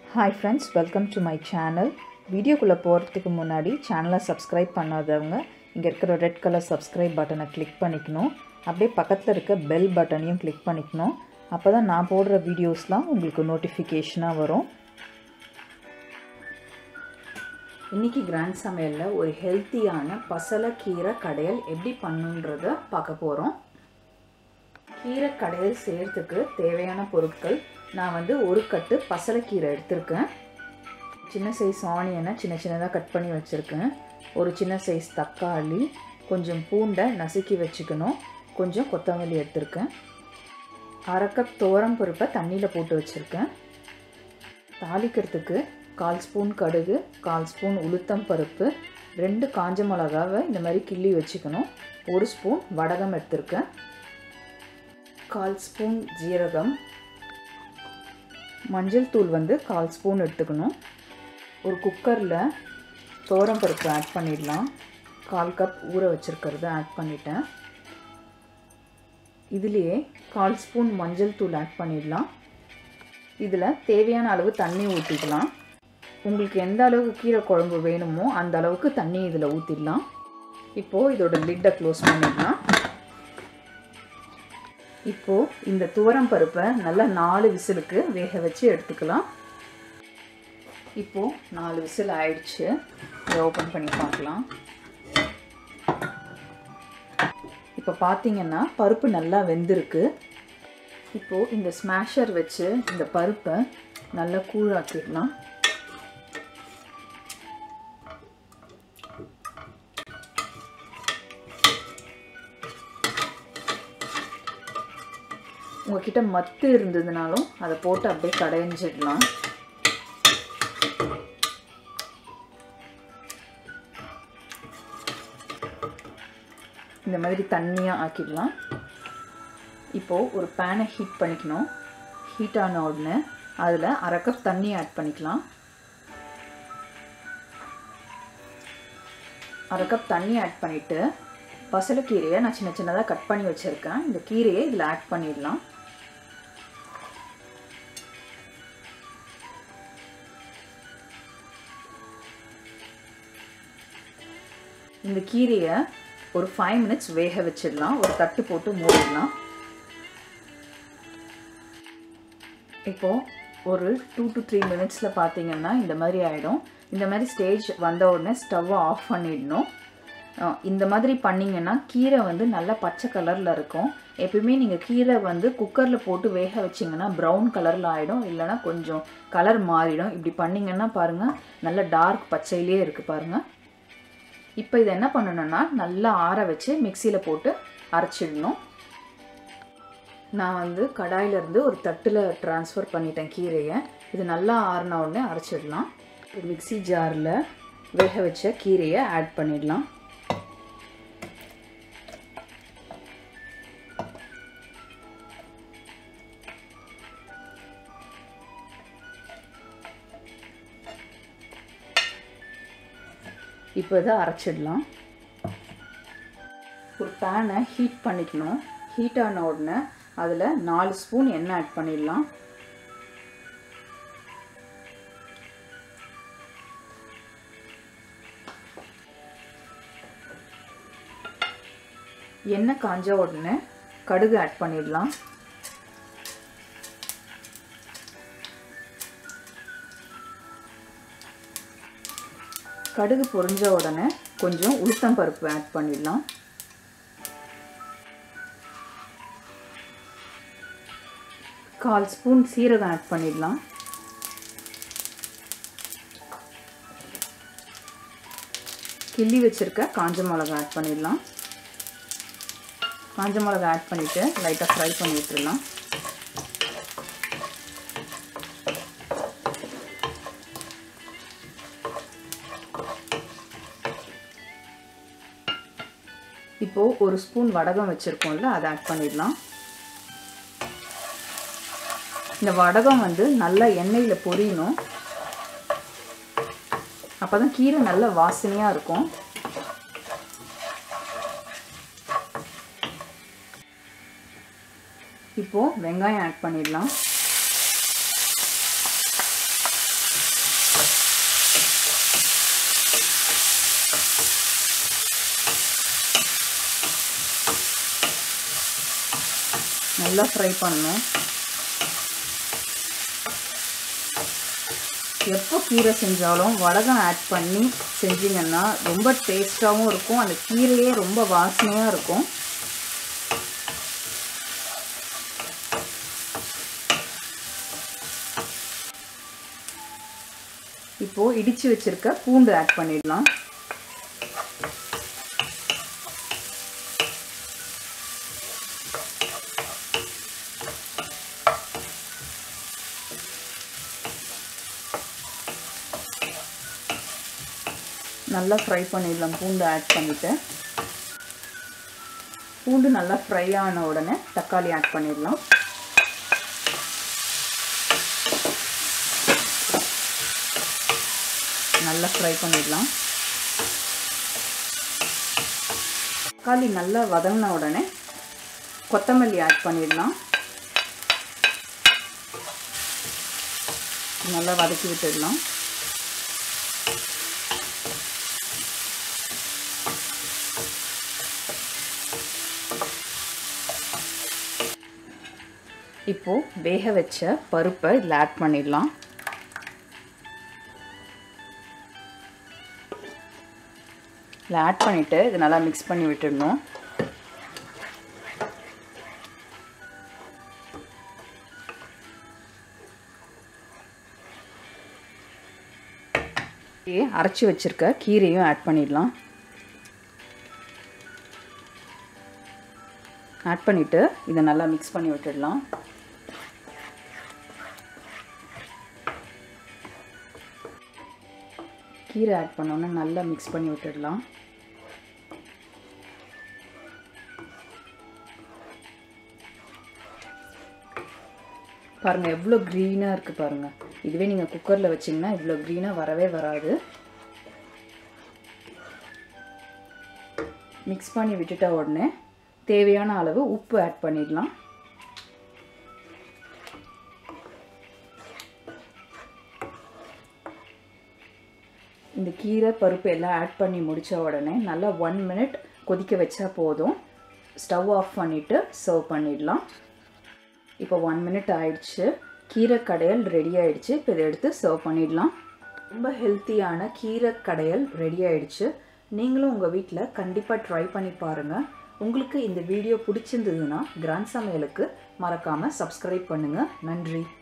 hi friends welcome to my channel வீடியோக்குள்ளே போகிறதுக்கு முன்னாடி சேனலை சப்ஸ்கிரைப் பண்ணாதவங்க இங்கே இருக்கிற ரெட் கலர் சப்ஸ்கிரைப் பட்டனை கிளிக் பண்ணிக்கணும் அப்படியே பக்கத்தில் இருக்க பெல் பட்டனையும் கிளிக் பண்ணிக்கணும் அப்போ தான் நான் போடுற வீடியோஸ்லாம் உங்களுக்கு நோட்டிஃபிகேஷனாக வரும் இன்றைக்கி கிராண்ட் சமையலில் ஒரு ஹெல்த்தியான பசலைக்கீரை கடையல் எப்படி பண்ணுன்றத பார்க்க போகிறோம் கீரை கடையல் செய்கிறதுக்கு தேவையான பொருட்கள் நான் வந்து ஒரு கட்டு பசலைக்கீரை எடுத்திருக்கேன் சின்ன சைஸ் ஆனியனை சின்ன சின்னதாக கட் பண்ணி வச்சுருக்கேன் ஒரு சின்ன சைஸ் தக்காளி கொஞ்சம் பூண்டை நசுக்கி வச்சுக்கணும் கொஞ்சம் கொத்தமல்லி எடுத்திருக்கேன் அரை கப் துவரம் பருப்பை தண்ணியில் போட்டு வச்சுருக்கேன் தாளிக்கிறதுக்கு கால் ஸ்பூன் கடுகு கால் ஸ்பூன் உளுத்தம் பருப்பு ரெண்டு காஞ்ச மிளகாவை இந்த மாதிரி கிள்ளி வச்சுக்கணும் ஒரு ஸ்பூன் வடகம் எடுத்திருக்கேன் கால் ஸ்பூன் ஜீரகம் மஞ்சள் தூள் வந்து கால் ஸ்பூன் எடுத்துக்கணும் ஒரு குக்கரில் தோரம் பருப்பு ஆட் பண்ணிடலாம் கால் கப் ஊற வச்சுருக்கிறத ஆட் பண்ணிட்டேன் இதுலேயே கால் ஸ்பூன் மஞ்சள் தூள் ஆட் பண்ணிடலாம் இதில் தேவையான அளவு தண்ணி ஊற்றிக்கலாம் உங்களுக்கு எந்த அளவுக்கு கீரை குழம்பு வேணுமோ அந்த அளவுக்கு தண்ணி இதில் ஊற்றிடலாம் இப்போது இதோட லிட்டை க்ளோஸ் பண்ணிடலாம் இப்போது இந்த துவரம் பருப்பை நல்லா நாலு விசிலுக்கு வேக வச்சு எடுத்துக்கலாம் இப்போது நாலு விசில் ஆயிடுச்சு இதை ஓப்பன் பண்ணி பார்க்கலாம் இப்போ பார்த்தீங்கன்னா பருப்பு நல்லா வெந்திருக்கு இப்போது இந்த ஸ்மாஷர் வச்சு இந்த பருப்பை நல்லா கூழாக்கிடலாம் உங்ககிட்ட மத்து இருந்ததுனாலும் அதை போட்டு அப்படியே கடைஞ்சிடலாம் இந்த மாதிரி தண்ணியாக ஆக்கிடலாம் இப்போது ஒரு பேனை ஹீட் பண்ணிக்கணும் ஹீட் ஆன உடனே அதில் அரை கப் தண்ணி ஆட் பண்ணிக்கலாம் அரை கப் தண்ணி ஆட் பண்ணிவிட்டு பசலைக்கீரையை நான் சின்ன சின்னதாக கட் பண்ணி வச்சுருக்கேன் இந்த கீரையை இதில் ஆட் பண்ணிடலாம் இந்த கீரையை ஒரு ஃபைவ் மினிட்ஸ் வேக வச்சிடலாம் ஒரு தட்டு போட்டு மூடிடலாம் இப்போது ஒரு டூ டு த்ரீ மினிட்ஸில் பார்த்தீங்கன்னா இந்த மாதிரி ஆகிடும் இந்த மாதிரி ஸ்டேஜ் வந்த உடனே ஸ்டவ்வை ஆஃப் பண்ணிடணும் இந்த மாதிரி பண்ணிங்கன்னா கீரை வந்து நல்லா பச்சை கலரில் இருக்கும் எப்பயுமே நீங்கள் கீரை வந்து குக்கரில் போட்டு வேக வச்சிங்கன்னா ப்ரௌன் கலரில் ஆகிடும் இல்லைனா கொஞ்சம் கலர் மாறிடும் இப்படி பண்ணிங்கன்னா பாருங்கள் நல்ல டார்க் பச்சையிலே இருக்குது பாருங்கள் இப்போ இதை என்ன பண்ணணும்னா நல்லா ஆற வச்சு மிக்சியில் போட்டு அரைச்சிடணும் நான் வந்து கடாயிலேருந்து ஒரு தட்டில் ட்ரான்ஸ்ஃபர் பண்ணிட்டேன் கீரையை இது நல்லா ஆறின உடனே அரைச்சிடலாம் ஒரு மிக்சி ஜாரில் வேக வச்ச கீரையை ஆட் பண்ணிடலாம் இப்போ இதை அரைச்சிடலாம் ஒரு பேனை ஹீட் பண்ணிக்கணும் ஹீட் ஆன உடனே அதில் நாலு ஸ்பூன் எண்ணெய் ஆட் பண்ணிடலாம் எண்ணெய் காஞ்ச உடனே கடுகு ஆட் பண்ணிடலாம் கடுகு பொரிஞ்ச உடனே கொஞ்சம் உளுத்தம் பருப்பு ஆட் பண்ணிடலாம் கால் ஸ்பூன் சீரகம் ஆட் பண்ணிடலாம் கிள்ளி வச்சுருக்க காஞ்ச மிளகா ஆட் பண்ணிடலாம் காஞ்ச மிளகா ஆட் பண்ணிவிட்டு லைட்டாக ஃப்ரை பண்ணி விட்டுடலாம் இப்போது ஒரு ஸ்பூன் வடகம் வச்சுருக்கோம்ல அதை ஆட் பண்ணிடலாம் இந்த வடகம் வந்து நல்லா எண்ணெயில் பொரியணும் அப்போ தான் கீரை நல்ல வாசனையாக இருக்கும் இப்போது வெங்காயம் ஆட் பண்ணிடலாம் நல்லா ஃப்ரை பண்ணணும் எப்போ கீரை செஞ்சாலும் வடகம் ஆட் பண்ணி செஞ்சிங்கன்னா ரொம்ப டேஸ்ட்டாகவும் இருக்கும் அந்த கீரையே ரொம்ப வாசனையாக இருக்கும் இப்போது இடித்து வச்சுருக்க பூண்டு ஆட் பண்ணிடலாம் நல்லா ஃப்ரை பண்ணிடலாம் பூண்டு ஆட் பண்ணிவிட்டு பூண்டு நல்லா ஃப்ரை ஆன உடனே தக்காளி ஆட் பண்ணிடலாம் நல்லா ஃப்ரை பண்ணிடலாம் தக்காளி நல்லா வதங்கின உடனே கொத்தமல்லி ஆட் பண்ணிடலாம் நல்லா வதக்கி விட்டுடலாம் இப்போது வேக வச்ச பருப்பை இதில் ஆட் பண்ணிடலாம் இதில் ஆட் பண்ணிவிட்டு இது நல்லா மிக்ஸ் பண்ணி விட்டுடணும் அரைச்சி வச்சுருக்க கீரையும் ஆட் பண்ணிடலாம் ஆட் பண்ணிவிட்டு இதை நல்லா மிக்ஸ் பண்ணி விட்டுடலாம் கீரை ஆட் பண்ணோன்னே நல்லா மிக்ஸ் பண்ணி விட்டுடலாம் பாருங்கள் எவ்வளோ க்ரீனாக இருக்குது பாருங்கள் இதுவே நீங்கள் குக்கரில் வச்சிங்கன்னா இவ்வளோ க்ரீனாக வரவே வராது மிக்ஸ் பண்ணி விட்டுட்ட உடனே தேவையான அளவு உப்பு ஆட் பண்ணிடலாம் இந்த கீரை பருப்பு எல்லாம் ஆட் பண்ணி முடித்த உடனே நல்லா ஒன் மினிட் கொதிக்க வச்சா போதும் ஸ்டவ் ஆஃப் பண்ணிவிட்டு சர்வ் பண்ணிடலாம் இப்போ ஒன் மினிட் ஆயிடுச்சு கீரை கடையல் ரெடி ஆயிடுச்சு இப்போ இதை எடுத்து சர்வ் பண்ணிடலாம் ரொம்ப ஹெல்த்தியான கீரை கடையல் ரெடி ஆயிடுச்சு நீங்களும் உங்கள் வீட்டில் கண்டிப்பாக ட்ரை பண்ணி பாருங்கள் உங்களுக்கு இந்த வீடியோ பிடிச்சிருந்ததுன்னா கிராண்ட் சமையலுக்கு மறக்காமல் சப்ஸ்கிரைப் பண்ணுங்கள் நன்றி